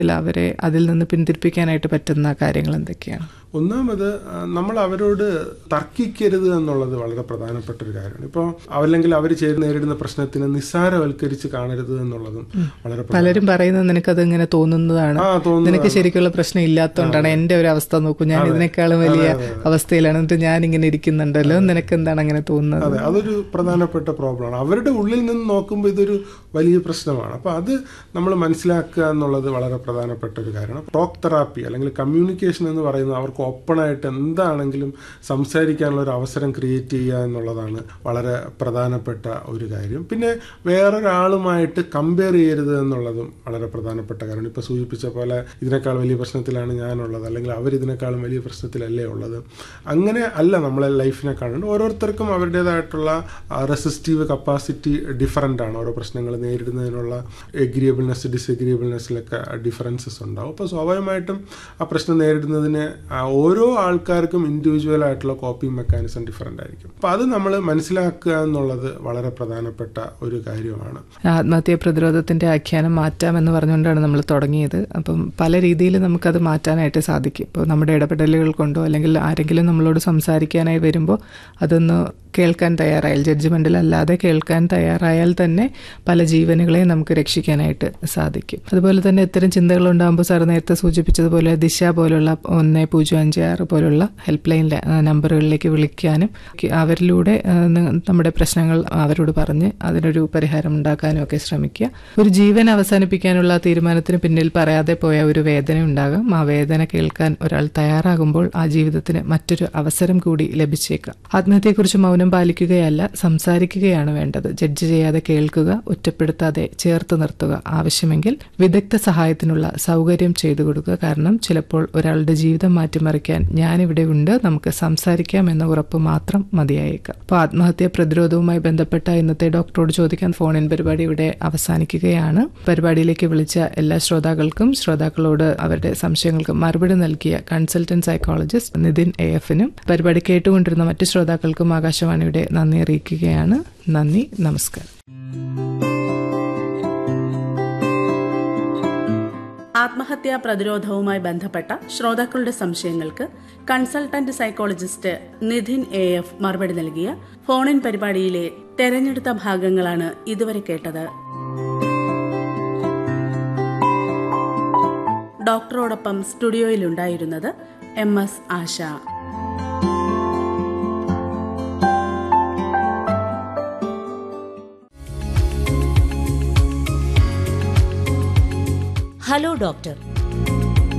അവരെ അതിൽ നിന്ന് പിന്തിരിപ്പിക്കാനായിട്ട് പറ്റുന്ന കാര്യങ്ങൾ എന്തൊക്കെയാണ് ഒന്നാമത് ആ, നമ്മൾ അവരോട് തർക്കിക്കരുത് എന്നുള്ളത് വളരെ പ്രധാനപ്പെട്ട ഒരു കാര്യമാണ് ഇപ്പോൾ അല്ലെങ്കിൽ അവർ ചേര് നേരിടുന്ന പ്രശ്നത്തിനെ നിസ്സാരവൽക്കരിച്ച് കാണരുത് എന്നുള്ളതും വളരെ പ്രധാന- പലരും പറയുന്നത് നിനക്കത് ഇങ്ങനെ തോന്നുന്നതാണ് ആ തോന്നുന്നു നിനക്ക് ശരിക്കുള്ള പ്രശ്നം ഇല്ലാത്തതുകൊണ്ടാണ് എന്റെ ഒരു അവസ്ഥ നോക്കൂ ഞാൻ ഇതിനേക്കാളും വലിയ അവസ്ഥയിലാണ് എന്നിട്ട് ഞാൻ ഇങ്ങനെ ഇരിക്കുന്നുണ്ടല്ലോ നിനക്ക് എന്താണ് അങ്ങനെ തോന്നുന്നത് അതെ അതൊരു പ്രധാനപ്പെട്ട പ്രോബ്ലമാണ് അവരുടെ ഉള്ളിൽ നിന്ന് നോക്കുമ്പോൾ ഇതൊരു വലിയ പ്രശ്നമാണ് അപ്പോൾ അത് നമ്മൾ മനസ്സിലാക്കുക എന്നുള്ളത് വളരെ പ്രധാനപ്പെട്ട ഒരു കാര്യമാണ് ടോക്ക് തെറാപ്പി അല്ലെങ്കിൽ കമ്മ്യൂണിക്കേഷൻ എന്ന് പറയുന്നത് അവർക്ക് ഓപ്പണായിട്ട് എന്താണെങ്കിലും സംസാരിക്കാനുള്ള ഒരു അവസരം ക്രിയേറ്റ് ചെയ്യുക എന്നുള്ളതാണ് വളരെ പ്രധാനപ്പെട്ട ഒരു കാര്യം പിന്നെ വേറൊരാളുമായിട്ട് കമ്പയർ ചെയ്യരുത് എന്നുള്ളതും വളരെ പ്രധാനപ്പെട്ട കാര്യമാണ് ഇപ്പോൾ സൂചിപ്പിച്ച പോലെ ഇതിനേക്കാൾ വലിയ പ്രശ്നത്തിലാണ് ഞാനുള്ളത് അല്ലെങ്കിൽ അവർ ഇതിനേക്കാളും വലിയ പ്രശ്നത്തിലല്ലേ ഉള്ളത് അങ്ങനെ അല്ല നമ്മളെ ലൈഫിനെ കാണുന്നത് ഓരോരുത്തർക്കും അവരുടേതായിട്ടുള്ള റെസിസ്റ്റീവ് കപ്പാസിറ്റി ഡിഫറൻ്റ് ആണ് ഓരോ പ്രശ്നങ്ങൾ നേരിടുന്നതിനുള്ള എഗ്രിയബിൾനെസ് ഡിസഗ്രിയബിൾനെസ്സിലൊക്കെ ഡിഫറൻസസ് ഉണ്ടാവും അപ്പോൾ സ്വാഭാവികമായിട്ടും ആ പ്രശ്നം നേരിടുന്നതിന് ആ ഓരോ ആൾക്കാർക്കും ഇൻഡിവിജ്വൽ ആയിട്ടുള്ള കോപ്പിംഗ് മെക്കാനിസം ഡിഫറൻ്റ് ആയിരിക്കും അപ്പോൾ അത് നമ്മൾ മനസ്സിലാക്കുക എന്നുള്ളത് വളരെ പ്രധാനപ്പെട്ട ഒരു കാര്യമാണ് ആത്മഹത്യാ പ്രതിരോധത്തിന്റെ ആഖ്യാനം മാറ്റാം എന്ന് പറഞ്ഞുകൊണ്ടാണ് നമ്മൾ തുടങ്ങിയത് അപ്പം പല രീതിയിൽ നമുക്കത് മാറ്റാനായിട്ട് സാധിക്കും ഇപ്പോൾ നമ്മുടെ ഇടപെടലുകൾ കൊണ്ടോ അല്ലെങ്കിൽ ആരെങ്കിലും നമ്മളോട് സംസാരിക്കാനായി വരുമ്പോൾ അതൊന്ന് കേൾക്കാൻ തയ്യാറായാൽ ജഡ്ജ്മെന്റിലല്ലാതെ കേൾക്കാൻ തയ്യാറായാൽ തന്നെ പല ജീവനുകളെയും നമുക്ക് രക്ഷിക്കാനായിട്ട് സാധിക്കും അതുപോലെ തന്നെ ഇത്തരം ചിന്തകൾ ഉണ്ടാകുമ്പോൾ സാർ നേരത്തെ സൂചിപ്പിച്ചതുപോലെ ദിശ പോലുള്ള ഒന്ന് പൂജ്യം അഞ്ച് ആറ് പോലുള്ള ഹെൽപ്പ് ലൈൻ നമ്പറുകളിലേക്ക് വിളിക്കാനും ക്ക് അവരിലൂടെ ആ, ന- നമ്മുടെ പ്രശ്നങ്ങൾ അവരോട് പറഞ്ഞ് അതിനൊരു പരിഹാരം ഉണ്ടാക്കാനും ഒക്കെ ശ്രമിക്കുക ഒരു ജീവൻ അവസാനിപ്പിക്കാനുള്ള തീരുമാനത്തിന് പിന്നിൽ പറയാതെ പോയ ഒരു വേദന ഉണ്ടാകാം ആ വേദന കേൾക്കാൻ ഒരാൾ തയ്യാറാകുമ്പോൾ ആ ജീവിതത്തിന് മറ്റൊരു അവസരം കൂടി ലഭിച്ചേക്കാം ആത്മഹത്യയെക്കുറിച്ച് മൗനം പാലിക്കുകയല്ല സംസാരിക്കുകയാണ് വേണ്ടത് ജഡ്ജ് ചെയ്യാതെ കേൾക്കുക ഒറ്റപ്പെടുത്താതെ ചേർത്ത് നിർത്തുക ആവശ്യമെങ്കിൽ വിദഗ്ധ സഹായത്തിനുള്ള സൗകര്യം ചെയ്തു കൊടുക്കുക കാരണം ചിലപ്പോൾ ഒരാളുടെ ജീവിതം മാറ്റിമറിക്കാൻ ഞാനിവിടെ ഉണ്ട് നമുക്ക് സംസാരിക്കാം എന്ന ഉറപ്പ് മാത്രം മതിയായേക്കാം അപ്പോൾ ആത്മഹത്യ പ്രതിരോധവുമായി ബന്ധപ്പെട്ട ഇന്നത്തെ ഡോക്ടറോട് ചോദിക്കാൻ ഫോണിൻ പരിപാടി ഇവിടെ അവസാനിക്കുകയാണ് പരിപാടിയിലേക്ക് വിളിച്ച എല്ലാ ശ്രോതാക്കൾക്കും ശ്രോതാക്കളോട് അവരുടെ സംശയങ്ങൾക്ക് മറുപടി നൽകിയ കൺസൾട്ടന്റ് സൈക്കോളജിസ്റ്റ് നിതിൻ എ എഫിനും പരിപാടി കേട്ടുകൊണ്ടിരുന്ന മറ്റു ശ്രോതാക്കൾക്കും ആകാശവാണിയുടെ നന്ദി അറിയിക്കുകയാണ് നന്ദി നമസ്കാരം ആത്മഹത്യാ പ്രതിരോധവുമായി ബന്ധപ്പെട്ട ശ്രോതാക്കളുടെ സംശയങ്ങൾക്ക് consultant psychologist Nidhin A F മറുപടി നൽകിയ ഫോണിൻ പരിപാടിയിലെ തെരഞ്ഞെടുത്ത ഭാഗങ്ങളാണ് ഇതുവരെ കേട്ടത് ഡോക്ടറോടൊപ്പം സ്റ്റുഡിയോയിലുണ്ടായിരുന്നത് M S Asha hello doctor